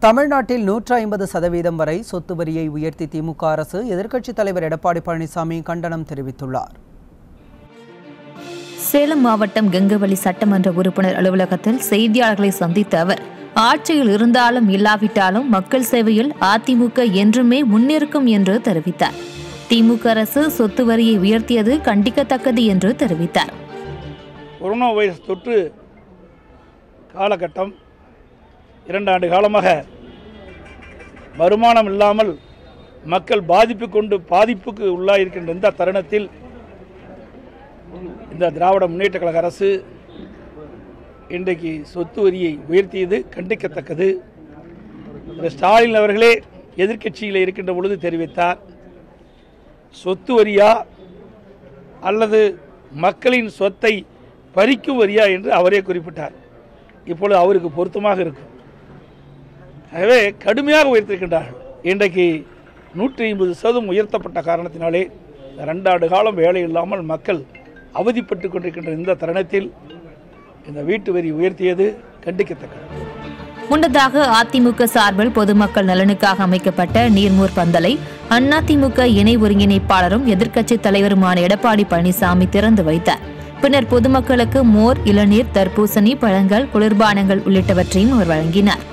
தமிழ்நாட்டில் நூற்று ஐம்பது சதவீதம் வரை சொத்து வரியை உயர்த்தி திமுக அரசு எதிர்க்கட்சித் தலைவர் எடப்பாடி பழனிசாமி கண்டனம் தெரிவித்துள்ளார் சேலம் மாவட்டம் கங்கவள்ளி சட்டமன்ற உறுப்பினர் அலுவலகத்தில் செய்தியாளர்களை சந்தித்த அவர் ஆட்சியில் இருந்தாலும் இல்லாவிட்டாலும் மக்கள் சேவையில் அதிமுக என்றுமே முன்னிற்கும் என்று தெரிவித்தார் திமுக அரசு சொத்து வரியை உயர்த்தியது கண்டிக்கத்தக்கது என்று தெரிவித்தார் கொரோனா வைரஸ் தொற்று காலகட்டம் இரண்டு ஆண்டு காலமாக வருமானம் இல்லாமல் மக்கள் பாதிப்பு கொண்டு பாதிப்புக்கு உள்ளாயிருக்கின்ற இந்த தருணத்தில் இந்த திராவிட முன்னேற்ற கழக அரசு இன்றைக்கு சொத்து வரியை உயர்த்தியது கண்டிக்கத்தக்கது திரு ஸ்டாலின் அவர்களே எதிர்க்கட்சியில் இருக்கின்ற பொழுது தெரிவித்தார் சொத்து வரியா அல்லது மக்களின் சொத்தை பறிக்கும் வரியா என்று அவரே குறிப்பிட்டார் இப்பொழுது அவருக்கு பொருத்தமாக இருக்கும் ஆகவே கடுமையாக உயர்த்திருக்கின்றார்கள் இன்றைக்கு நூற்றி ஐம்பது சதவீதம் உயர்த்தப்பட்ட காரணத்தினாலே இந்த ரெண்டாண்டு காலம் வேலை இல்லாமல் மக்கள் அவதிப்பட்டு கொண்டிருக்கின்ற இந்த தருணத்தில் இந்த வீட்டு வரி உயர்த்தியது கண்டிக்கத்தக்கது முன்னதாக அதிமுக சார்பில் பொதுமக்கள் நலனுக்காக அமைக்கப்பட்ட நீர்மூர் பந்தலை அதிமுக இணை ஒருங்கிணைப்பாளரும் எதிர்க்கட்சித் தலைவருமான எடப்பாடி பழனிசாமி திறந்து வைத்தார் பின்னர் பொதுமக்களுக்கு மோர் இளநீர் தர்பூசணி பழங்கள் குளிர்பானங்கள் உள்ளிட்டவற்றையும் அவர் வழங்கினார்